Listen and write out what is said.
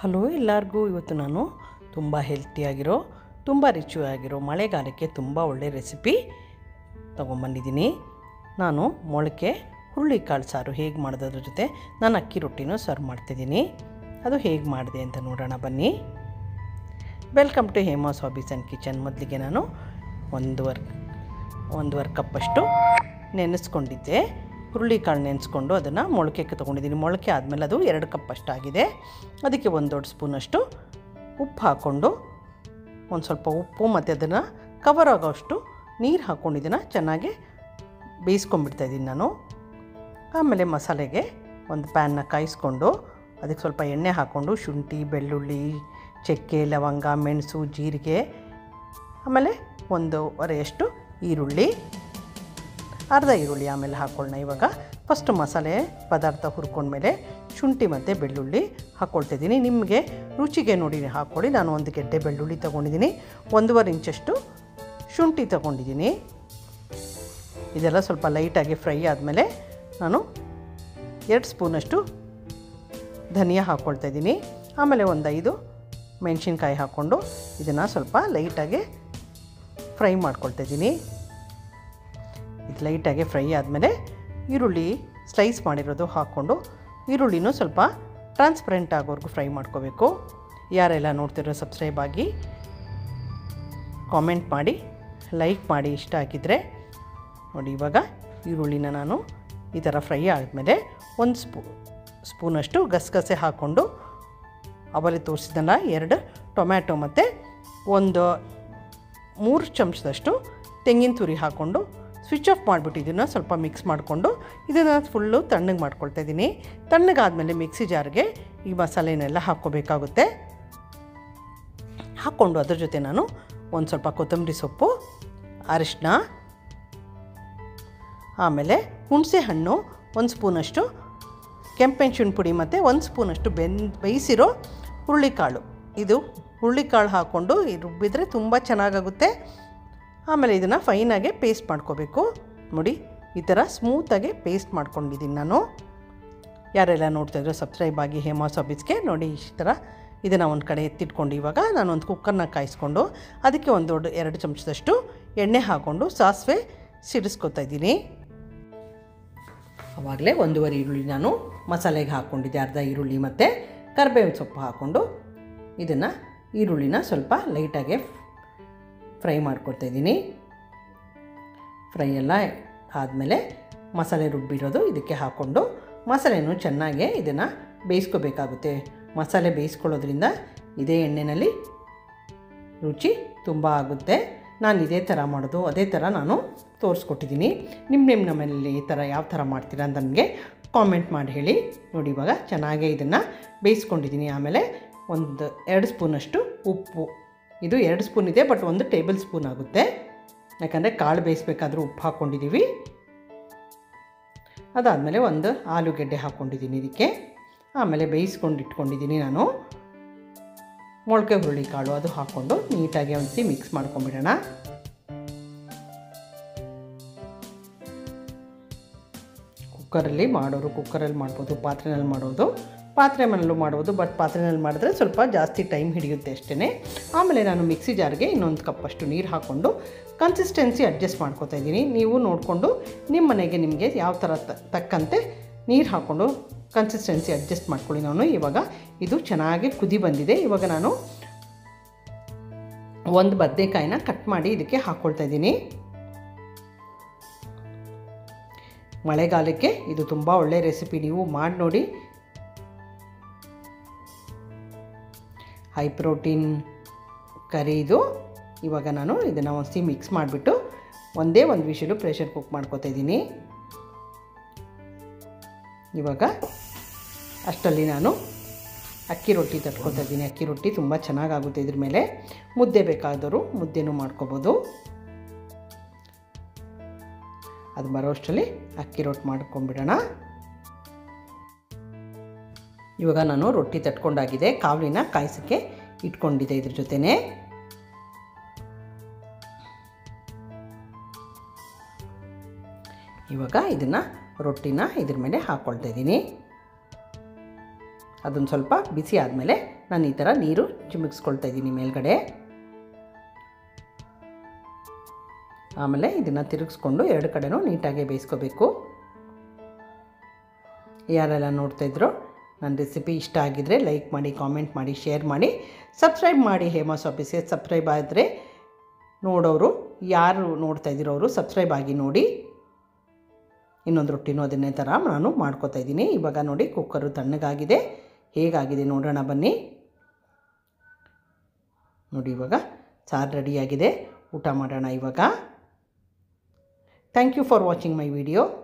hello ಎಲ್ಲರಿಗೂ ಇವತ್ತು ನಾನು ತುಂಬ ಹೆಲ್ತಿಯಾಗಿರೋ ತುಂಬ ರುಚಿಯಾಗಿರೋ ಮಳೆಗಾಲಕ್ಕೆ ತುಂಬ ಒಳ್ಳೆ ರೆಸಿಪಿ ತೊಗೊಂಬಂದಿದ್ದೀನಿ ನಾನು ಮೊಳಕೆ ಹುರುಳಿಕಾಳು ಸಾರು ಹೇಗೆ ಮಾಡೋದ್ರ ಜೊತೆ ನಾನು ಅಕ್ಕಿ ರೊಟ್ಟಿನೂ ಸರ್ವ್ ಮಾಡ್ತಿದ್ದೀನಿ ಅದು ಹೇಗೆ ಮಾಡಿದೆ ಅಂತ ನೋಡೋಣ ಬನ್ನಿ welcome to Hema's hobbies and kitchen ಮೊದಲಿಗೆ ನಾನು ಒಂದೂವರೆ ಒಂದೂವರೆ ಕಪ್ಪಷ್ಟು ನೆನೆಸ್ಕೊಂಡಿದ್ದೆ ಹುರುಳಿಕಾಳು ನೆನೆಸ್ಕೊಂಡು ಅದನ್ನು ಮೊಳಕೆಗೆ ತೊಗೊಂಡಿದ್ದೀನಿ ಮೊಳಕೆ ಆದಮೇಲೆ ಅದು ಎರಡು ಕಪ್ ಅಷ್ಟಾಗಿದೆ ಅದಕ್ಕೆ ಒಂದು ದೊಡ್ಡ ಸ್ಪೂನಷ್ಟು ಉಪ್ಪು ಹಾಕ್ಕೊಂಡು ಒಂದು ಸ್ವಲ್ಪ ಉಪ್ಪು ಮತ್ತು ಅದನ್ನು ಕವರ್ ಆಗೋಷ್ಟು ನೀರು ಹಾಕ್ಕೊಂಡು ಇದನ್ನು ಚೆನ್ನಾಗಿ ಬೇಯಿಸ್ಕೊಂಡ್ಬಿಡ್ತಾಯಿದ್ದೀನಿ ನಾನು ಆಮೇಲೆ ಮಸಾಲೆಗೆ ಒಂದು ಪ್ಯಾನ್ನ ಕಾಯಿಸ್ಕೊಂಡು ಅದಕ್ಕೆ ಸ್ವಲ್ಪ ಎಣ್ಣೆ ಹಾಕ್ಕೊಂಡು ಶುಂಠಿ ಬೆಳ್ಳುಳ್ಳಿ ಚಕ್ಕೆ ಲವಂಗ ಮೆಣಸು ಜೀರಿಗೆ ಆಮೇಲೆ ಒಂದೂವರೆಯಷ್ಟು ಈರುಳ್ಳಿ ಅರ್ಧ ಈರುಳ್ಳಿ ಆಮೇಲೆ ಹಾಕ್ಕೊಳ್ಳೋಣ ಇವಾಗ ಫಸ್ಟ್ ಮಸಾಲೆ ಪದಾರ್ಥ ಹುರ್ಕೊಂಡ್ಮೇಲೆ ಶುಂಠಿ ಮತ್ತು ಬೆಳ್ಳುಳ್ಳಿ ಹಾಕ್ಕೊಳ್ತಿದ್ದೀನಿ ನಿಮಗೆ ರುಚಿಗೆ ನೋಡಿ ಹಾಕ್ಕೊಳ್ಳಿ ನಾನು ಒಂದು ಗೆಡ್ಡೆ ಬೆಳ್ಳುಳ್ಳಿ ತೊಗೊಂಡಿದ್ದೀನಿ ಒಂದೂವರೆ ಇಂಚಷ್ಟು ಶುಂಠಿ ತೊಗೊಂಡಿದ್ದೀನಿ ಇದೆಲ್ಲ ಸ್ವಲ್ಪ ಲೈಟಾಗಿ ಫ್ರೈ ಆದಮೇಲೆ ನಾನು ಎರಡು ಸ್ಪೂನಷ್ಟು ಧನಿಯಾ ಹಾಕ್ಕೊಳ್ತಾ ಇದ್ದೀನಿ ಆಮೇಲೆ ಒಂದು ಐದು ಮೆಣಸಿನ್ಕಾಯಿ ಹಾಕ್ಕೊಂಡು ಇದನ್ನು ಸ್ವಲ್ಪ ಲೈಟಾಗಿ ಫ್ರೈ ಮಾಡ್ಕೊಳ್ತಾ ಇದ್ದೀನಿ ಇದು ಲೈಟಾಗಿ ಫ್ರೈ ಆದಮೇಲೆ ಈರುಳ್ಳಿ ಸ್ಲೈಸ್ ಮಾಡಿರೋದು ಹಾಕ್ಕೊಂಡು ಈರುಳ್ಳಿನೂ ಸ್ವಲ್ಪ ಟ್ರಾನ್ಸ್ಪರೆಂಟ್ ಆಗೋವರೆಗೂ ಫ್ರೈ ಮಾಡ್ಕೋಬೇಕು ಯಾರೆಲ್ಲ ನೋಡ್ತಿರೋ ಸಬ್ಸ್ಕ್ರೈಬ್ ಆಗಿ ಕಾಮೆಂಟ್ ಮಾಡಿ ಲೈಕ್ ಮಾಡಿ ಇಷ್ಟ ಆಗಿದ್ದರೆ ನೋಡಿ ಇವಾಗ ಈರುಳ್ಳಿನ ನಾನು ಈ ಥರ ಫ್ರೈ ಆದಮೇಲೆ ಒಂದು ಸ್ಪೂ ಸ್ಪೂನಷ್ಟು ಗಸಗಸೆ ಹಾಕ್ಕೊಂಡು ಅವಲ್ಲಿ ತೋರಿಸಿದಲ್ಲ ಎರಡು ಟೊಮ್ಯಾಟೊ ಮತ್ತು ಒಂದು ಮೂರು ಚಮಚದಷ್ಟು ತೆಂಗಿನ ತುರಿ ಹಾಕ್ಕೊಂಡು ಸ್ವಿಚ್ ಆಫ್ ಮಾಡಿಬಿಟ್ಟು ಇದನ್ನು ಸ್ವಲ್ಪ ಮಿಕ್ಸ್ ಮಾಡಿಕೊಂಡು ಇದನ್ನು ಫುಲ್ಲು ತಣ್ಣಗೆ ಮಾಡ್ಕೊಳ್ತಾ ಇದ್ದೀನಿ ತಣ್ಣಗಾದಮೇಲೆ ಮಿಕ್ಸಿ ಜಾರ್ಗೆ ಈ ಮಸಾಲೆನೆಲ್ಲ ಹಾಕ್ಕೋಬೇಕಾಗುತ್ತೆ ಹಾಕ್ಕೊಂಡು ಅದ್ರ ಜೊತೆ ನಾನು ಒಂದು ಸ್ವಲ್ಪ ಕೊತ್ತಂಬರಿ ಸೊಪ್ಪು ಅರಿಶಿನ ಆಮೇಲೆ ಹುಣಸೆ ಹಣ್ಣು ಒಂದು ಸ್ಪೂನಷ್ಟು ಕೆಂಪೆಣ್ಸಿನ ಪುಡಿ ಮತ್ತು ಒಂದು ಸ್ಪೂನಷ್ಟು ಬೆನ್ ಬೇಯಿಸಿರೋ ಹುರುಳಿಕಾಳು ಇದು ಹುರುಳಿಕಾಳು ಹಾಕ್ಕೊಂಡು ರುಬ್ಬಿದರೆ ತುಂಬ ಚೆನ್ನಾಗಾಗುತ್ತೆ ಆಮೇಲೆ ಇದನ್ನು ಫೈನಾಗೆ ಪೇಸ್ಟ್ ಮಾಡ್ಕೋಬೇಕು ನೋಡಿ ಈ ಥರ ಸ್ಮೂತಾಗಿ ಪೇಸ್ಟ್ ಮಾಡ್ಕೊಂಡಿದ್ದೀನಿ ನಾನು ಯಾರೆಲ್ಲ ನೋಡ್ತಾಯಿದ್ರು ಸಬ್ಸ್ಕ್ರೈಬ್ ಆಗಿ ಹೇಮಾಸ್ ಆಫೀಸ್ಗೆ ನೋಡಿ ಈ ಥರ ಇದನ್ನು ಒಂದು ಕಡೆ ಎತ್ತಿಟ್ಕೊಂಡು ಇವಾಗ ನಾನು ಒಂದು ಕುಕ್ಕರ್ನ ಕಾಯಿಸ್ಕೊಂಡು ಅದಕ್ಕೆ ಒಂದು ದೊಡ್ಡ ಎರಡು ಚಮಚದಷ್ಟು ಎಣ್ಣೆ ಹಾಕ್ಕೊಂಡು ಸಾಸಿವೆ ಸಿಡಿಸ್ಕೊತಾ ಇದ್ದೀನಿ ಆವಾಗಲೇ ಒಂದೂವರೆ ಈರುಳ್ಳಿ ನಾನು ಮಸಾಲೆಗೆ ಹಾಕ್ಕೊಂಡಿದ್ದೆ ಅರ್ಧ ಈರುಳ್ಳಿ ಮತ್ತು ಕರಿಬೇವಿನ ಸೊಪ್ಪು ಹಾಕ್ಕೊಂಡು ಇದನ್ನು ಈರುಳ್ಳಿನ ಸ್ವಲ್ಪ ಲೈಟಾಗೆ ಫ್ರೈ ಮಾಡ್ಕೊಳ್ತಾ ಇದ್ದೀನಿ ಫ್ರೈ ಎಲ್ಲ ಆದಮೇಲೆ ಮಸಾಲೆ ರುಬ್ಬಿರೋದು ಇದಕ್ಕೆ ಹಾಕ್ಕೊಂಡು ಮಸಾಲೆನೂ ಚೆನ್ನಾಗೆ ಇದನ್ನು ಬೇಯಿಸ್ಕೋಬೇಕಾಗುತ್ತೆ ಮಸಾಲೆ ಬೇಯಿಸ್ಕೊಳ್ಳೋದ್ರಿಂದ ಇದೇ ಎಣ್ಣೆಯಲ್ಲಿ ರುಚಿ ತುಂಬ ಆಗುತ್ತೆ ನಾನು ಇದೇ ಥರ ಮಾಡೋದು ಅದೇ ಥರ ನಾನು ತೋರಿಸ್ಕೊಟ್ಟಿದ್ದೀನಿ ನಿಮ್ಮ ನಿಮ್ಮ ನಮ್ಮಲ್ಲಿ ಈ ಥರ ಯಾವ ಥರ ಮಾಡ್ತೀರಾ ಅಂತ ನನಗೆ ಕಾಮೆಂಟ್ ಮಾಡಿ ಹೇಳಿ ನೋಡಿ ಇವಾಗ ಚೆನ್ನಾಗೇ ಇದನ್ನು ಬೇಯಿಸ್ಕೊಂಡಿದ್ದೀನಿ ಆಮೇಲೆ ಒಂದು ಎರಡು ಸ್ಪೂನಷ್ಟು ಉಪ್ಪು ಇದು ಎರಡು ಸ್ಪೂನ್ ಇದೆ ಬಟ್ ಒಂದು ಟೇಬಲ್ ಸ್ಪೂನ್ ಆಗುತ್ತೆ ಯಾಕಂದರೆ ಕಾಳು ಬೇಯಿಸ್ಬೇಕಾದ್ರೂ ಉಪ್ಪು ಹಾಕ್ಕೊಂಡಿದ್ದೀವಿ ಅದಾದಮೇಲೆ ಒಂದು ಆಲೂಗೆಡ್ಡೆ ಹಾಕ್ಕೊಂಡಿದ್ದೀನಿ ಇದಕ್ಕೆ ಆಮೇಲೆ ಬೇಯಿಸ್ಕೊಂಡು ಇಟ್ಕೊಂಡಿದ್ದೀನಿ ನಾನು ಮೊಳಕೆ ಹುರುಳಿ ಕಾಳು ಅದು ಹಾಕ್ಕೊಂಡು ನೀಟಾಗಿ ಒಂದ್ಸಿ ಮಿಕ್ಸ್ ಮಾಡ್ಕೊಂಬಿಡೋಣ ಕುಕ್ಕರಲ್ಲಿ ಮಾಡೋರು ಕುಕ್ಕರಲ್ಲಿ ಮಾಡ್ಬೋದು ಪಾತ್ರೆನಲ್ಲಿ ಮಾಡೋದು ಪಾತ್ರೆ ಮನೆಯಲ್ಲೂ ಮಾಡ್ಬೋದು ಬಟ್ ಪಾತ್ರೆನಲ್ಲಿ ಮಾಡಿದ್ರೆ ಸ್ವಲ್ಪ ಜಾಸ್ತಿ ಟೈಮ್ ಹಿಡಿಯುತ್ತೆ ಅಷ್ಟೇ ಆಮೇಲೆ ನಾನು ಮಿಕ್ಸಿ ಜಾರ್ಗೆ ಇನ್ನೊಂದು ಕಪ್ಪಷ್ಟು ನೀರು ಹಾಕ್ಕೊಂಡು ಕನ್ಸಿಸ್ಟೆನ್ಸಿ ಅಡ್ಜಸ್ಟ್ ಮಾಡ್ಕೊತಾ ಇದ್ದೀನಿ ನೀವು ನೋಡಿಕೊಂಡು ನಿಮ್ಮ ಮನೆಗೆ ನಿಮಗೆ ಯಾವ ಥರ ತಕ್ಕಂತೆ ನೀರು ಹಾಕ್ಕೊಂಡು ಕನ್ಸಿಸ್ಟೆನ್ಸಿ ಅಡ್ಜಸ್ಟ್ ಮಾಡ್ಕೊಳ್ಳಿ ನಾನು ಇವಾಗ ಇದು ಚೆನ್ನಾಗಿ ಕುದಿ ಬಂದಿದೆ ಇವಾಗ ನಾನು ಒಂದು ಬದನೆಕಾಯಿನ ಕಟ್ ಮಾಡಿ ಇದಕ್ಕೆ ಹಾಕ್ಕೊಳ್ತಾ ಇದ್ದೀನಿ ಮಳೆಗಾಲಕ್ಕೆ ಇದು ತುಂಬ ಒಳ್ಳೆಯ ರೆಸಿಪಿ ನೀವು ಮಾಡಿ ನೋಡಿ ಹೈ ಪ್ರೋಟೀನ್ ಕರಿ ಇದು ಇವಾಗ ನಾನು ಇದನ್ನು ಒಂದ್ಸಿ ಮಿಕ್ಸ್ ಮಾಡಿಬಿಟ್ಟು ಒಂದೇ ಒಂದು ವಿಷಲು ಪ್ರೆಷರ್ ಕುಕ್ ಮಾಡ್ಕೊತಾ ಇದ್ದೀನಿ ಇವಾಗ ಅಷ್ಟರಲ್ಲಿ ನಾನು ಅಕ್ಕಿ ರೊಟ್ಟಿ ತಟ್ಕೊತಾ ಇದ್ದೀನಿ ಅಕ್ಕಿ ರೊಟ್ಟಿ ತುಂಬ ಚೆನ್ನಾಗಾಗುತ್ತೆ ಇದ್ರ ಮೇಲೆ ಮುದ್ದೆ ಬೇಕಾದವರು ಮುದ್ದೆನೂ ಮಾಡ್ಕೋಬೋದು ಅದು ಬರೋಷ್ಟರಲ್ಲಿ ಅಕ್ಕಿ ರೊಟ್ಟಿ ಮಾಡ್ಕೊಂಬಿಡೋಣ ಇವಾಗ ನಾನು ರೊಟ್ಟಿ ತಟ್ಕೊಂಡಾಗಿದೆ ಕಾವಲಿನ ಕಾಯಿಸೋಕ್ಕೆ ಇಟ್ಕೊಂಡಿದ್ದೆ ಇದ್ರ ಜೊತೆನೇ ಇವಾಗ ಇದನ್ನು ರೊಟ್ಟಿನ ಇದ್ರ ಮೇಲೆ ಹಾಕ್ಕೊಳ್ತಾ ಇದ್ದೀನಿ ಅದನ್ನು ಸ್ವಲ್ಪ ಬಿಸಿ ಆದಮೇಲೆ ನಾನು ಈ ಥರ ನೀರು ಚಿಮುಕ್ಸ್ಕೊಳ್ತಾ ಇದ್ದೀನಿ ಮೇಲ್ಗಡೆ ಆಮೇಲೆ ಇದನ್ನು ತಿರುಗಿಸ್ಕೊಂಡು ಎರಡು ಕಡೆನೂ ನೀಟಾಗಿ ಬೇಯಿಸ್ಕೋಬೇಕು ಯಾರೆಲ್ಲ ನೋಡ್ತಾಯಿದ್ರು ನನ್ನ ರೆಸಿಪಿ ಇಷ್ಟ ಆಗಿದ್ದರೆ ಲೈಕ್ ಮಾಡಿ ಕಾಮೆಂಟ್ ಮಾಡಿ ಶೇರ್ ಮಾಡಿ ಸಬ್ಸ್ಕ್ರೈಬ್ ಮಾಡಿ ಹೇಮಾಸ್ ಆಫೀಸ್ಗೆ ಸಬ್ಸ್ಕ್ರೈಬ್ ಆದರೆ ನೋಡೋರು ಯಾರು ನೋಡ್ತಾ ಇದ್ದೀರೋ ಅವರು ಸಬ್ಸ್ಕ್ರೈಬ್ ಆಗಿ ನೋಡಿ ಇನ್ನೊಂದು ರೊಟ್ಟಿನೂ ಅದನ್ನೇ ಥರ ನಾನು ಮಾಡ್ಕೋತಾ ಇದ್ದೀನಿ ಇವಾಗ ನೋಡಿ ಕುಕ್ಕರು ತಣ್ಣಗಾಗಿದೆ ಹೇಗಾಗಿದೆ ನೋಡೋಣ ಬನ್ನಿ ನೋಡಿ ಇವಾಗ ಸಾರು ರೆಡಿಯಾಗಿದೆ ಊಟ ಮಾಡೋಣ ಇವಾಗ thank you for watching my video